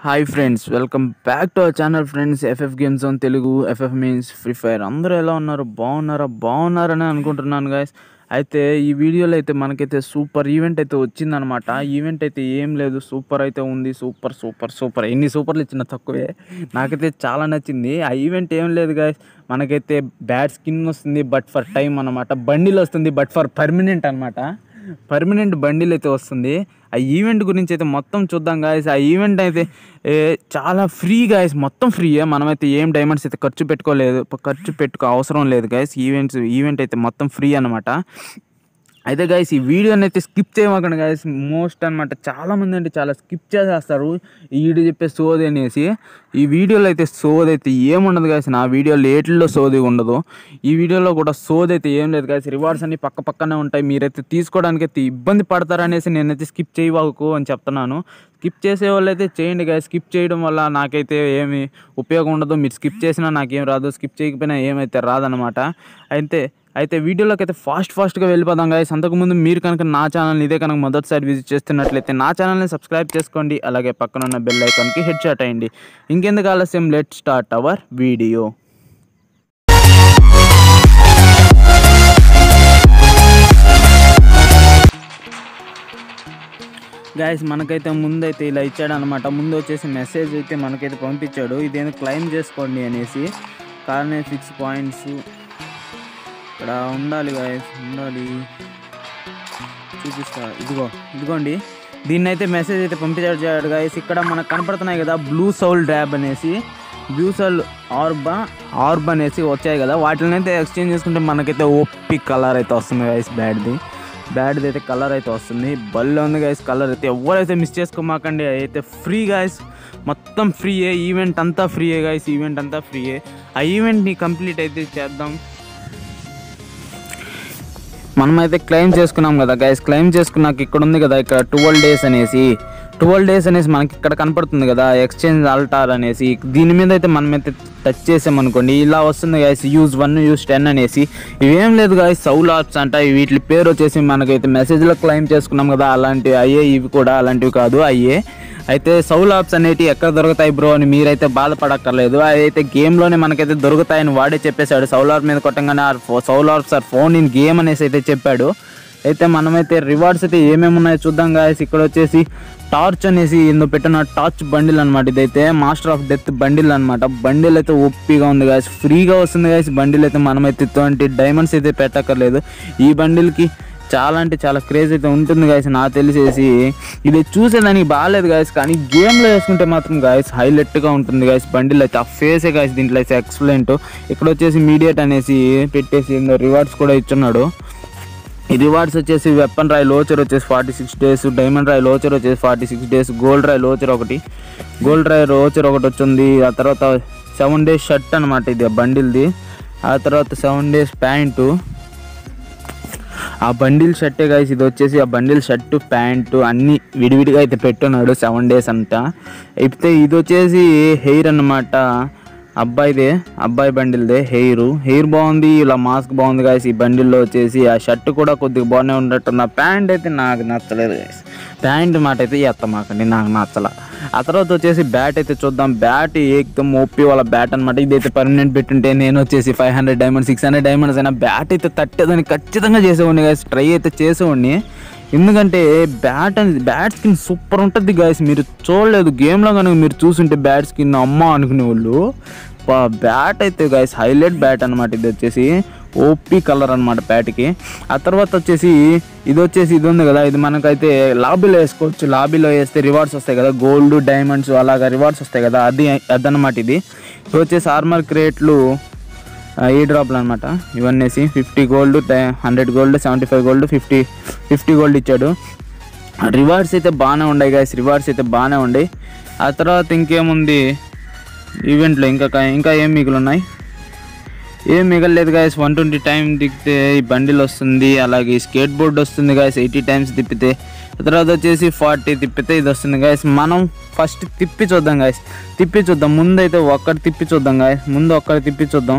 hi friends welcome back to our channel friends FF games on Telugu FF means Free Fire అందరూ ఎలా ఉన్నారు బాగున్నారా బాగున్నారని అనుకుంటున్నాను గాయస్ అయితే ఈ వీడియోలో అయితే మనకైతే సూపర్ ఈవెంట్ అయితే వచ్చిందనమాట ఈవెంట్ అయితే ఏం లేదు సూపర్ అయితే ఉంది సూపర్ సూపర్ సూపర్ ఎన్ని సూపర్లు ఇచ్చిన తక్కువే నాకైతే చాలా నచ్చింది ఆ ఈవెంట్ ఏం లేదు గాయస్ మనకైతే బ్యాడ్ స్కిన్ వస్తుంది బట్ ఫర్ టైం అనమాట బండిల్ వస్తుంది బట్ ఫర్ పర్మనెంట్ అనమాట పర్మనెంట్ బండిల్ అయితే వస్తుంది ఆ ఈవెంట్ గురించి అయితే మొత్తం చూద్దాం గాయస్ ఆ ఈవెంట్ అయితే ఏ, చాలా ఫ్రీ గాయస్ మొత్తం ఫ్రీయే మనమైతే ఏం డైమండ్స్ అయితే ఖర్చు పెట్టుకోలేదు ఖర్చు పెట్టుకో అవసరం లేదు గాయస్ ఈవెంట్స్ ఈవెంట్ అయితే మొత్తం ఫ్రీ అనమాట అయితే గాయస్ ఈ వీడియోని అయితే స్కిప్ చేయమాకండి గాయస్ మోస్ట్ అనమాట చాలా మంది అంటే చాలా స్కిప్ చేసేస్తారు ఈ వీడియో చెప్పే సోది అనేసి ఈ వీడియోలో అయితే సోది అయితే ఏముండదు గాయస్ నా వీడియో లేట్లో సోది ఉండదు ఈ వీడియోలో కూడా సోది అయితే ఏం లేదు గాయస్ రివార్డ్స్ అన్ని పక్క పక్కనే ఉంటాయి మీరైతే తీసుకోవడానికి అయితే ఇబ్బంది పడతారనేసి నేనైతే స్కిప్ చేయవాకు అని చెప్తున్నాను స్కిప్ చేసే వాళ్ళు అయితే చేయండి గాయస్ స్కిప్ చేయడం వల్ల నాకైతే ఏమి ఉపయోగం ఉండదు మీరు స్కిప్ చేసినా నాకేం రాదు స్కిప్ చేయకపోయినా ఏమైతే రాదనమాట అయితే అయితే వీడియోలోకి అయితే ఫాస్ట్ ఫాస్ట్గా వెళ్ళిపోదాం గాయస్ అంతకుముందు మీరు కనుక నా ఛానల్ని ఇదే కనుక మొదటిసారి విజిట్ చేస్తున్నట్లయితే నా ఛానల్ని సబ్స్క్రైబ్ చేసుకోండి అలాగే పక్కన ఉన్న బెల్ ఐకాన్కి హెడ్ షాట్ అయ్యండి ఇంకెందుకు ఆలస్యం let start our video guys మనకైతే ముందైతే ఇలా ఇచ్చాడు అనమాట ముందు వచ్చేసి మెసేజ్ అయితే మనకైతే పంపించాడు ఇదేదో క్లైమ్ చేసుకోండి అనేసి కార్నే ఫిక్స్ పాయింట్స్ ఇక్కడ ఉండాలి గాయస్ ఉండాలి చూపిస్తా ఇదిగో ఇదిగోండి దీన్ని అయితే మెసేజ్ అయితే పంపించాడు గాయస్ ఇక్కడ మనకు కనపడుతున్నాయి కదా బ్లూ సౌల్ డ్యాబ్ అనేసి బ్లూ సౌల్ ఆర్బా ఆర్బ్ అనేసి వచ్చాయి కదా వాటిని అయితే ఎక్స్చేంజ్ చేసుకుంటే మనకైతే ఓపి కలర్ అయితే వస్తుంది గాయస్ బ్యాడ్ది బ్యాడ్ది అయితే కలర్ అయితే వస్తుంది బల్లో ఉంది గాయస్ కలర్ అయితే ఎవరైతే మిస్ చేసుకోమాకండి అయితే ఫ్రీ గాయస్ మొత్తం ఫ్రీయే ఈవెంట్ అంతా ఫ్రీయే గాయస్ ఈవెంట్ అంతా ఫ్రీయే ఆ ఈవెంట్ని కంప్లీట్ అయితే చేద్దాం మనమైతే క్లెయిమ్ చేసుకున్నాం కదా గైస్ క్లెయిమ్ చేసుకున్నాక ఇక్కడ ఉంది కదా ఇక్కడ ట్వెల్వ్ డేస్ అనేసి ట్వెల్వ్ డేస్ అనేసి మనకి ఇక్కడ కనపడుతుంది కదా ఎక్స్చేంజ్ అల్టార్ అనేసి దీని మీద అయితే మనమైతే టచ్ చేసామనుకోండి ఇలా వస్తుంది guys use one use ten అనేసి ఇవేం లేదు గాయస్ సౌల్ ఆప్స్ అంట వీటి పేరు వచ్చేసి మనకైతే మెసేజ్లో క్లెయిమ్ చేసుకున్నాం కదా అలాంటివి అయ్యే ఇవి కూడా అలాంటివి కాదు అయ్యే అయితే సౌల్ ఆప్స్ అనేటివి ఎక్కడ దొరుకుతాయి బ్రో అని మీరైతే బాధపడక్కర్లేదు అదైతే గేమ్లోనే మనకైతే దొరుకుతాయని వాడే చెప్పేశాడు సౌల్ ఆర్ప్ మీద కొట్టంగానే ఆ సౌల్ ఆర్ప్స్ ఆర్ ఫోన్ ఇన్ గేమ్ అనేసి అయితే చెప్పాడు అయితే మనమైతే రివార్డ్స్ అయితే ఏమేమి ఉన్నాయో చూద్దాం గాయస్ ఇక్కడ వచ్చేసి టార్చ్ అనేసి ఇందులో పెట్టిన టార్చ్ బండిల్ అనమాట ఇదైతే మాస్టర్ ఆఫ్ డెత్ బండిల్ అనమాట బండిల్ అయితే ఒప్పిగా ఉంది గాయస్ ఫ్రీగా వస్తుంది గాయస్ బండిల్ అయితే మనమైతే ట్వంటీ డైమండ్స్ అయితే పెట్టక్కర్లేదు ఈ బండిల్కి చాలా అంటే చాలా క్రేజ్ అయితే ఉంటుంది గాయస్ నాకు తెలిసేసి ఇది చూసేదానికి బాగాలేదు గాయస్ కానీ గేమ్లో వేసుకుంటే మాత్రం గాయస్ హైలైట్గా ఉంటుంది గాయస్ బండిల్ అయితే ఆ ఫేసే గాయస్ దీంట్లో అయితే ఎక్సలెంట్ ఇక్కడ వచ్చేసి మీడియట్ అనేసి పెట్టేసి రివార్డ్స్ కూడా ఇచ్చున్నాడు ఈ రివార్డ్స్ వచ్చేసి వెపన్ రాయ్ లోచర్ వచ్చేసి forty six days diamond royale voucher వచ్చేసి forty six days gold royale voucher ఒకటి గోల్డ్ రాయ్ లోచర్ ఒకటి వచ్చింది ఆ తర్వాత సెవెన్ డేస్ షర్ట్ అనమాట ఇది బండిల్ది ఆ తర్వాత సెవెన్ డేస్ ప్యాంటు ఆ బండిల్ షర్టే గాయస్ ఇది వచ్చేసి ఆ బండిల్ షర్టు ప్యాంటు అన్నీ విడివిడిగా అయితే పెట్టున్నాడు సెవెన్ డేస్ అంతా అయితే ఇది వచ్చేసి హెయిర్ అన్నమాట అబ్బాయిదే అబ్బాయి బండిల్దే హెయిర్ హెయిర్ బాగుంది ఇలా మాస్క్ బాగుంది గాయస్ ఈ బండిల్లో వచ్చేసి ఆ షర్ట్ కూడా కొద్దిగా బాగానే ఉన్నట్టుంది ఆ ప్యాంట్ అయితే నాకు నచ్చలేదు గాయస్ ప్యాంట్ మాట అయితే ఎత్తమాకండి నాకు నచ్చల ఆ తర్వాత వచ్చేసి బ్యాట్ అయితే చూద్దాం బ్యాట్ ఏకదం ఓపీ వాళ్ళ బ్యాట్ అనమాట ఇదైతే పర్మనెంట్ పెట్టుంటే నేను వచ్చేసి five hundred diamond six hundred diamonds అయినా బ్యాట్ అయితే తట్టేదని ఖచ్చితంగా చేసేవాడిని గాయస్ ట్రై అయితే చేసేవాడిని ఎందుకంటే బ్యాట్ అనేది బ్యాట్ స్కిన్ సూపర్ ఉంటుంది గాయస్ మీరు చూడలేదు గేమ్లో కనుక మీరు చూసుంటే బ్యాట్ స్కిన్ అమ్మ అనుకునే వాళ్ళు బ్యాట్ అయితే గాయస్ హైలైట్ బ్యాట్ అనమాట ఇది వచ్చేసి ఓపీ కలర్ అనమాట బ్యాట్కి ఆ తర్వాత వచ్చేసి ఇది వచ్చేసి ఇది ఉంది కదా ఇది మనకైతే లాబీలో వేసుకోవచ్చు లాబీలో వేస్తే రివార్డ్స్ వస్తాయి కదా గోల్డ్ డైమండ్స్ అలాగా రివార్డ్స్ వస్తాయి కదా అది అదనమాట ఇది ఇది వచ్చేసి ఆర్మర్ క్రేట్లు ఈ డ్రాప్లు అనమాట ఇవన్నీ fifty gold hundred gold seventy five gold fifty fifty gold ఇచ్చాడు రివార్డ్స్ అయితే బాగానే ఉన్నాయి గాయస్ రివార్డ్స్ అయితే బాగానే ఉన్నాయి ఆ తర్వాత ఇంకేముంది ఈవెంట్లో ఇంకా కా- ఇంకా ఏం మిగులు ఉన్నాయి ఏం మిగలలేదు గాయస్ వన్ ట్వంటీ టైం దిగితే ఈ బండిల్ వస్తుంది అలాగే స్కేట్ బోర్డ్ వస్తుంది గాయస్ ఎయిటీ టైమ్స్ తిప్పితే ఆ తర్వాత వచ్చేసి ఫార్టీ తిప్పితే ఇది వస్తుంది గాయస్ మనం ఫస్ట్ తిప్పి చూద్దాం గాయస్ తిప్పి చూద్దాం ముందు అయితే ఒక్కటి తిప్పి చూద్దాం గాయస్ ముందు ఒక్కటి తిప్పి చూద్దాం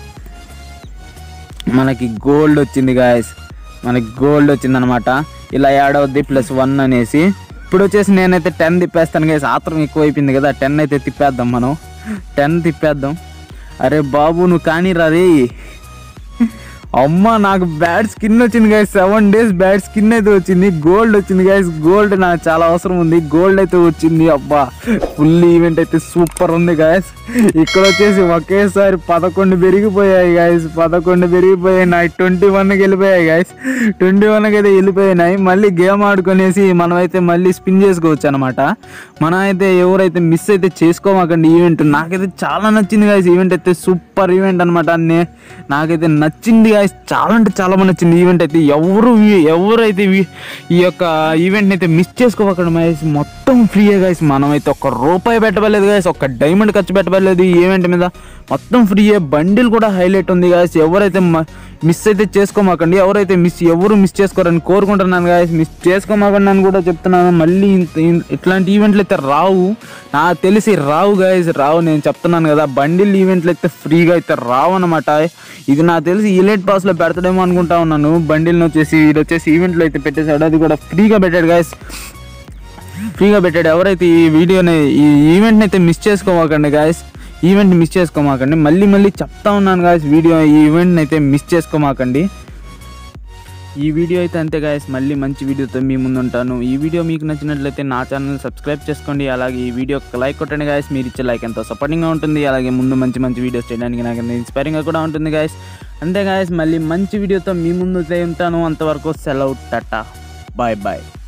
మనకి గోల్డ్ వచ్చింది గాయస్ మనకి గోల్డ్ వచ్చిందనమాట ఇలా యాడ్ అవుద్ది ప్లస్ వన్ అనేసి ఇప్పుడు వచ్చేసి నేనైతే టెన్ తిప్పేస్తాను గైస్ ఆత్రం ఎక్కువ అయిపోయింది కదా టెన్ అయితే తిప్పేద్దాం మనం టెన్ తిప్పేద్దాం అరే బాబు నువ్వు కానీ రా రే అమ్మ నాకు బ్యాడ్ స్కిన్ వచ్చింది guys seven days bad skin అయితే వచ్చింది గోల్డ్ వచ్చింది గైస్ గోల్డ్ నాకు చాలా అవసరం ఉంది గోల్డ్ అయితే వచ్చింది అబ్బా ఫుల్ ఈవెంట్ అయితే సూపర్ ఉంది గైస్ ఇక్కడ వచ్చేసి ఒకేసారి పదకొండు పెరిగిపోయాయి గైస్ పదకొండు పెరిగిపోయాయి నా ట్వంటీ వన్కి వెళ్ళిపోయాయి గైస్ ట్వంటీ వన్కి అయితే వెళ్ళిపోయినాయి మళ్ళీ గేమ్ ఆడుకునేసి మనం అయితే మళ్ళీ స్పిన్ చేసుకోవచ్చు అనమాట మనం అయితే ఎవరైతే మిస్ అయితే చేసుకోమాకండి ఈవెంట్ నాకైతే చాలా నచ్చింది గైస్ ఈవెంట్ అయితే సూపర్ ఈవెంట్ అనమాట నే నాకైతే నచ్చింది గైస్ చాలా అంటే చాలా బాగా నచ్చింది ఈవెంట్ అయితే ఎవరు ఈ- ఎవరైతే ఈ- ఈ యొక్క ఈవెంట్ని అయితే మిస్ చేసుకోకండి గైస్ మొత్తం ఫ్రీయే గైస్ మనం అయితే ఒక్క రూపాయి పెట్టబడలేదు గైస్ ఒక్క డైమండ్ ఖర్చు పెట్టబడలేదు ఈ ఈవెంట్ మీద మొత్తం ఫ్రీయే బండిల్ కూడా హైలైట్ ఉంది గైస్ ఎవరైతే మిస్ అయితే చేసుకోమాకండి ఎవరైతే మిస్ ఎవరు మిస్ చేసుకోరని కోరుకుంటున్నాను గాయస్ మిస్ చేసుకోమాకండి అని కూడా చెప్తున్నాను మళ్ళీ ఇంత ఇన్- ఇట్లాంటి ఈవెంట్లు అయితే రావు నాకు తెలిసి రావు గాయస్ రావు నేను చెప్తున్నాను కదా బండిల్ ఈవెంట్లు అయితే ఫ్రీగా అయితే రావు అనమాట ఇది నాకు తెలిసి ఇలెట్ పాస్లో పెడతాడేమో అనుకుంటా ఉన్నాను బండిల్ని వచ్చేసి ఇది వచ్చేసి ఈవెంట్లో అయితే పెట్టేశాడు అది కూడా ఫ్రీగా పెట్టాడు గాయస్ ఫ్రీగా పెట్టాడు ఎవరైతే ఈ వీడియోని ఈ ఈవెంట్ని అయితే మిస్ చేసుకోమాకండి గాయస్ ఈవెంట్ మిస్ చేసుకోమాకండి మళ్ళీ మళ్ళీ చెప్తా ఉన్నాను గాయస్ వీడియో ఈ ఈవెంట్ని అయితే మిస్ చేసుకోమాకండి ఈ వీడియో అయితే అంతే గాయస్ మళ్ళీ మంచి వీడియోతో మీ ముందు ఉంటాను ఈ వీడియో మీకు నచ్చినట్లయితే నా ఛానల్ సబ్స్క్రైబ్ చేసుకోండి అలాగే ఈ వీడియోకి లైక్ కొట్టండి గాయస్ మీరు ఇచ్చే లైక్ ఎంతో సపోర్టింగ్గా ఉంటుంది అలాగే ముందు మంచి మంచి వీడియోస్ చేయడానికి నాకు ఎంతో ఇన్స్పైరింగ్గా కూడా ఉంటుంది గాయస్ అంతే గాయస్ మళ్ళీ మంచి వీడియోతో మీ ముందు ఉంటాను అంతవరకు సెలవు టటా బాయ్ బాయ్